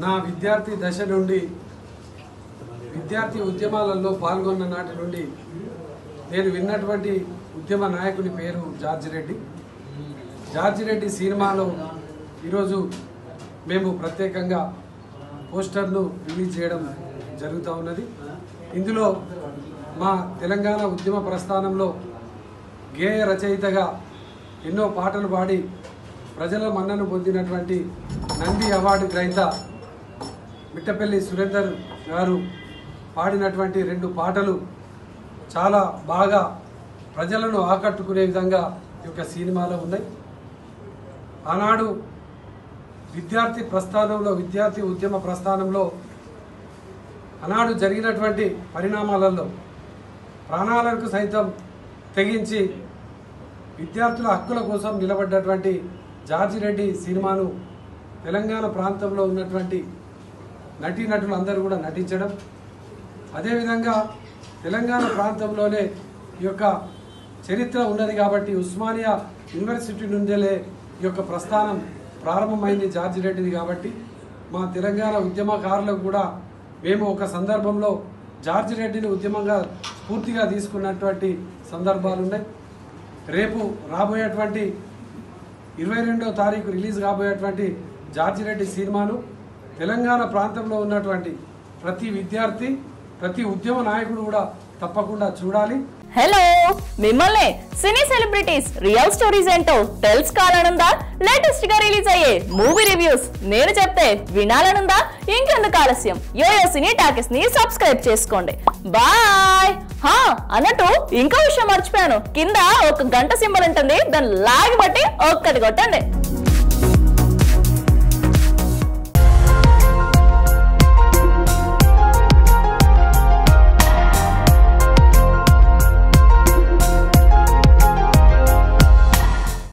నా విద్యార్థి దశ నుండి విద్యార్థి ఉద్యమాలలో పాల్గొన్న నాటి నుండి నేను విన్నటువంటి ఉద్యమ నాయకుని పేరు జార్జి రెడ్డి జార్జి రెడ్డి సినిమాలో ఈరోజు మేము ప్రత్యేకంగా పోస్టర్ను రిలీజ్ చేయడం జరుగుతూ ఉన్నది ఇందులో మా తెలంగాణ ఉద్యమ ప్రస్థానంలో గేయ రచయితగా ఎన్నో పాటలు పాడి ప్రజల మన్నను పొందినటువంటి నంది అవార్డు గ్రహీత మిట్టపల్లి సురేందర్ గారు పాడినటువంటి రెండు పాటలు చాలా బాగా ప్రజలను ఆకట్టుకునే విధంగా ఈ యొక్క సినిమాలో ఉన్నాయి ఆనాడు విద్యార్థి ప్రస్థానంలో విద్యార్థి ఉద్యమ ప్రస్థానంలో ఆనాడు జరిగినటువంటి పరిణామాలలో ప్రాణాలకు సైతం తెగించి విద్యార్థుల హక్కుల కోసం నిలబడ్డటువంటి జార్జి రెడ్డి సినిమాను తెలంగాణ ప్రాంతంలో ఉన్నటువంటి నటీనటులు అందరూ కూడా నటించడం అదేవిధంగా తెలంగాణ ప్రాంతంలోనే ఈ యొక్క చరిత్ర ఉన్నది కాబట్టి ఉస్మానియా యూనివర్సిటీ నుండే ఈ యొక్క ప్రస్థానం ప్రారంభమైంది జార్జి రెడ్డిది కాబట్టి మా తెలంగాణ ఉద్యమకారులకు కూడా మేము ఒక సందర్భంలో జార్జి రెడ్డిని ఉద్యమంగా స్ఫూర్తిగా తీసుకున్నటువంటి సందర్భాలు ఉన్నాయి రేపు రాబోయేటువంటి ఇరవై రెండో తారీఖు రిలీజ్ కాబోయేటువంటి జార్జి రెడ్డి సినిమాను తెలంగాణ ప్రాంతంలో ఉన్నటువంటి ప్రతి విద్యార్థి ప్రతి ఉద్యమ నాయకుడు కూడా తప్పకుండా చూడాలి హలో మిమ్మల్ని సినీ సెలబ్రిటీస్ రియల్ స్టోరీస్ ఏంటో తెలుసుకోవాలనుందా లేటెస్ట్ గా రిలీజ్ అయ్యే మూవీ రివ్యూస్ నేను చెప్తే వినాలనుందా ఇంకెందుకు ఆలస్యం యోయో సినీ టాకీస్ ని సబ్స్క్రైబ్ చేసుకోండి బాయ్ హా అన్నట్టు ఇంకో విషయం మర్చిపోయాను కింద ఒక గంట సింబల్ ఉంటుంది దాన్ని లాగి బట్టి ఒక్కటి కొట్టండి